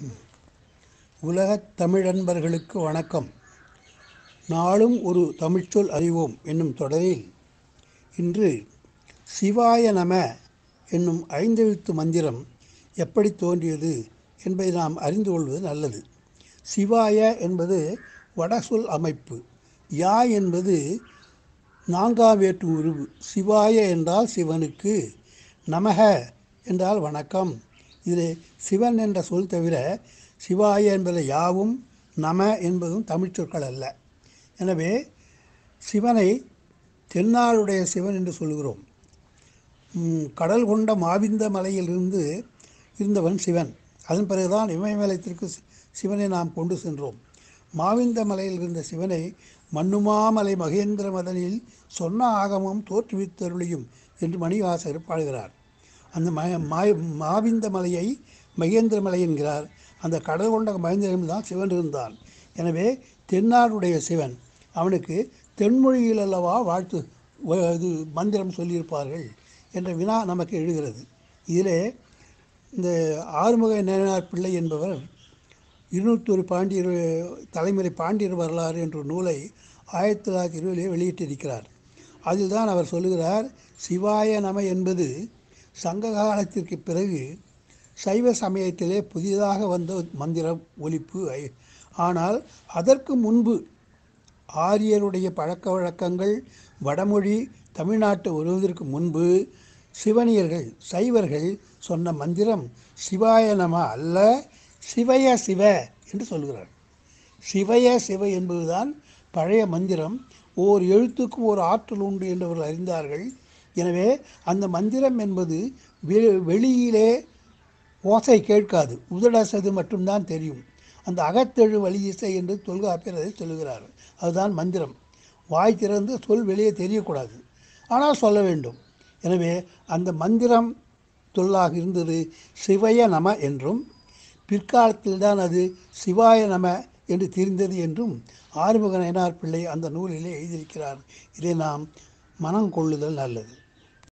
உலகத் தமிழன்பர்களுக்கு வணக்கம் நாளும் ஒரு தமிழ்ச்சொல் அறிவோம் என்னும் தொடரில் இன்று சிவாய நம என்னும் ஐந்தெழுத்து மந்திரம் எப்படி தோன்றியது என்பதை நாம் அறிந்து கொள்வது நல்லது சிவாய என்பது வடசொல் அமைப்பு யா என்பது நான்காம் வேற்று உருவு சிவாய என்றால் சிவனுக்கு நமக என்றால் வணக்கம் இதில் சிவன் என்ற சொல் தவிர சிவாய என்பது யாவும் நம என்பதும் தமிழ்ச் சொற்கள் அல்ல எனவே சிவனை தென்னாளுடைய சிவன் என்று சொல்கிறோம் ம், கடல் கொண்ட மாவிந்த மலையிலிருந்து இருந்தவன் சிவன் அதன் பிறகுதான் இமயமலைத்திற்கு சி- சிவனை நாம் கொண்டு சென்றோம் மாவிந்த மலையில் இருந்த சிவனை மண்ணுமாமலை மகேந்திர மதனில் சொன்ன ஆகமம் தோற்றுவித்தருளியும் என்று மணிவாசகர் பாடுகிறார் அந்த ம மா- மாவிந்த மலையை மகேந்திர மலை என்கிறார் அந்த கடல் கொண்ட மகேந்திரம் தான் சிவன் இருந்தான் எனவே தென்னாடுடைய சிவன் அவனுக்கு தென்மொழியில் அல்லவா வாழ்த்து வ- இது மந்திரம் சொல்லியிருப்பார்கள் என்ற வினா நமக்கு எழுகிறது இதிலே இந்த ஆறுமுக நேனார் பிள்ளை என்பவர் இருநூற்றொரு பாண்டியர் தலைமுறை பாண்டியர் வரலாறு என்ற நூலை ஆயிரத்தி தொள்ளாயிரத்தி இருபதிலே வெளியிட்டிருக்கிறார் அதில் தான் அவர் சொல்லுகிறார் சிவாய நம என்பது சங்க காலத்திற்கு பிறகு சைவ சமயத்திலே புதிதாக வந்த மந்திரம் ஒலிப்பு ஐ- ஆனால் அதற்கு முன்பு ஆரியருடைய பழக்க வழக்கங்கள் வடமொழி தமிழ்நாட்டு வருவதற்கு முன்பு சிவனியர்கள் சைவர்கள் சொன்ன மந்திரம் சிவாய நம அல்ல சிவய சிவ என்று சொல்கிறார் சிவய சிவ என்பதுதான் பழைய மந்திரம் ஓர் எழுத்துக்கு ஒரு ஆற்றல் உண்டு என்று அவர்கள் அறிந்தார்கள் எனவே அந்த மந்திரம் என்பது வெ- வெளியிலே ஓசை கேட்காது உதடசது மட்டும்தான் தெரியும் அந்த அகத்தெழு வழி இசை என்று தொல்காப்பியர் அதை சொல்லுகிறார் அதுதான் மந்திரம் வாய் திறந்து சொல் வெளியே தெரியக்கூடாது ஆனால் சொல்ல வேண்டும் எனவே அந்த மந்திரம் சொல்லாக இருந்தது சிவய நம என்றும் பிற்காலத்தில் தான் அது சிவாய நம என்று தெரிந்தது என்றும் ஆறுமுக நயனார் பிள்ளை அந்த நூலிலே எழுதியிருக்கிறார் இதை நாம் மனம் கொள்ளுதல் நல்லது